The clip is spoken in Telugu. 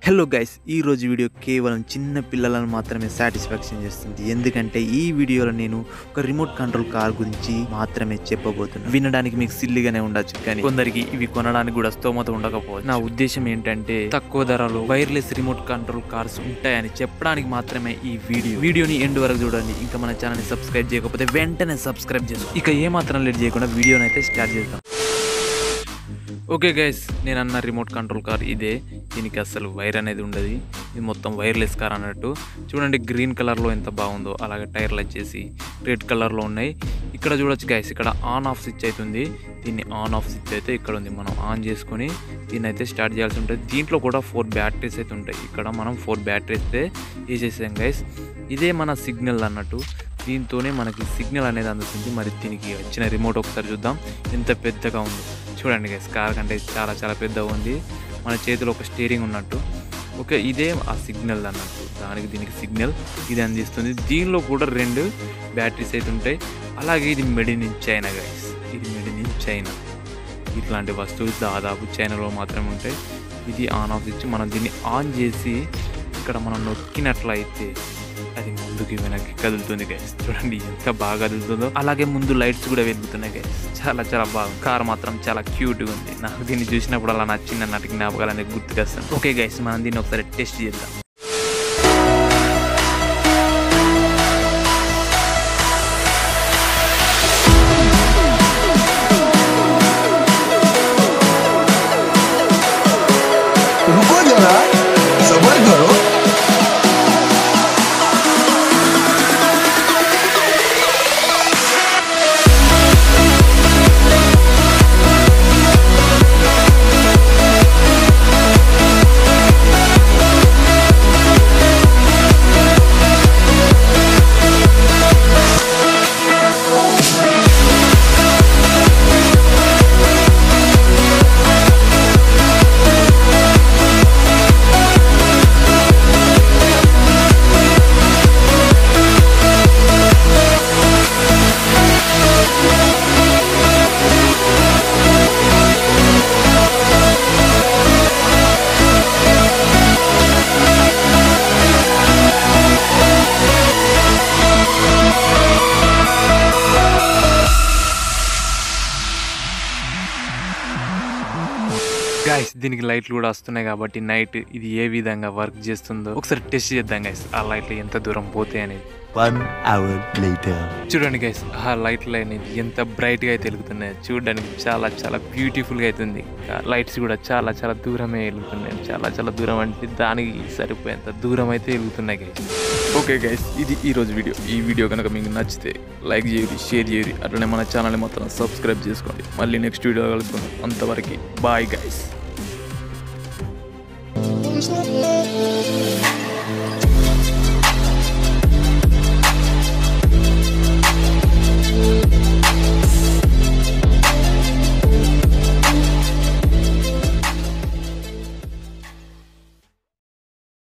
హలో గైస్ ఈ రోజు వీడియో కేవలం చిన్న పిల్లలను మాత్రమే సాటిస్ఫాక్షన్ చేస్తుంది ఎందుకంటే ఈ వీడియోలో నేను ఒక రిమోట్ కంట్రోల్ కార్ గురించి మాత్రమే చెప్పబోతున్నాను వినడానికి మీకు సిల్లిగానే ఉండొచ్చు కానీ కొందరికి ఇవి కొనడానికి కూడా స్తోమత ఉండకపోవచ్చు నా ఉద్దేశం ఏంటంటే తక్కువ ధరలో వైర్లెస్ రిమోట్ కంట్రోల్ కార్స్ ఉంటాయని చెప్పడానికి మాత్రమే ఈ వీడియో వీడియోని ఎండ్ వరకు చూడండి ఇంకా మన ఛానల్ని సబ్స్క్రైబ్ చేయకపోతే వెంటనే సబ్స్క్రైబ్ చేసుకో ఇక ఏ మాత్రం లేట్ చేయకుండా వీడియోని అయితే స్టార్ట్ చేద్దాం ఓకే గైస్ నేను అన్న రిమోట్ కంట్రోల్ కార్ ఇదే దీనికి అసలు వైర్ అనేది ఉండదు ఇది మొత్తం వైర్లెస్ కార్ అన్నట్టు చూడండి గ్రీన్ కలర్లో ఎంత బాగుందో అలాగే టైర్లు వచ్చేసి రెడ్ కలర్లో ఉన్నాయి ఇక్కడ చూడొచ్చు గైస్ ఇక్కడ ఆన్ ఆఫ్ స్విచ్ అవుతుంది దీన్ని ఆన్ ఆఫ్ స్విచ్ అయితే ఇక్కడ ఉంది మనం ఆన్ చేసుకొని దీన్ని అయితే స్టార్ట్ చేయాల్సి ఉంటుంది దీంట్లో కూడా ఫోర్ బ్యాటరీస్ అయితే ఉంటాయి ఇక్కడ మనం ఫోర్ బ్యాటరీస్ అయితే వేసేసాం గైస్ ఇదే మన సిగ్నల్ అన్నట్టు దీంతోనే మనకి సిగ్నల్ అనేది అందుతుంది మరి దీనికి వచ్చిన రిమోట్ ఒకసారి చూద్దాం ఎంత పెద్దగా ఉందో చూడండి గైస్ కార్ కంటే చాలా చాలా పెద్దగా ఉంది మన చేతిలో ఒక స్టీరింగ్ ఉన్నట్టు ఓకే ఇదే ఆ సిగ్నల్ అన్నట్టు దానికి దీనికి సిగ్నల్ ఇది అందిస్తుంది దీనిలో కూడా రెండు బ్యాటరీస్ అయితే ఉంటాయి అలాగే ఇది మెడ్ ఇన్ చైనా గైస్ ఇది మెడ్ ఇన్ చైనా ఇట్లాంటి వస్తువులు దాదాపు చైనాలో మాత్రమే ఉంటాయి ఇది ఆన్ ఆఫ్ ఇచ్చి మనం దీన్ని ఆన్ చేసి ఇక్కడ మనం నొక్కినట్లయితే అది ముందుకి వెనక్కి కదులుతుంది గైస్ చూడండి ఎంత బాగా కదులుతుందో అలాగే ముందు లైట్స్ కూడా వెలుగుతున్నాయి గైస్ చాలా చాలా బాగుంది కార్ మాత్రం చాలా క్యూట్గా ఉంది నాకు దీన్ని చూసినప్పుడు అలా నచ్చిన నాటి జ్ఞాపకాలు అనేది గుర్తుకొస్తాను ఓకే గైస్ మనం దీన్ని ఒకసారి టెస్ట్ చేద్దాం रुको जरा सबर करो గైస్ దీనికి లైట్లు కూడా వస్తున్నాయి కాబట్టి నైట్ ఇది ఏ విధంగా వర్క్ చేస్తుందో ఒకసారి టెస్ట్ చేద్దాం గైస్ ఆ లైట్లు ఎంత దూరం పోతాయి అనేది One hour later. చూడండి గైస్ ఆ లైట్లు అనేది ఎంత బ్రైట్ గా అయితే వెలుగుతున్నాయి చూడడానికి చాలా చాలా బ్యూటిఫుల్ గా అవుతుంది లైట్స్ కూడా చాలా చాలా దూరమే వెలుగుతున్నాయి చాలా చాలా దూరం అంటే దానికి సరిపోయేంత దూరం అయితే వెలుగుతున్నాయి గైస్ ఓకే గైస్ ఇది ఈ రోజు వీడియో ఈ వీడియో కనుక మీకు నచ్చితే లైక్ చేయండి షేర్ చేయండి అట్లనే మన ఛానల్ని మొత్తం సబ్స్క్రైబ్ చేసుకోండి మళ్ళీ నెక్స్ట్ వీడియో కలుసుకుందాం అంతవరకు బాయ్ గైస్ Thank you.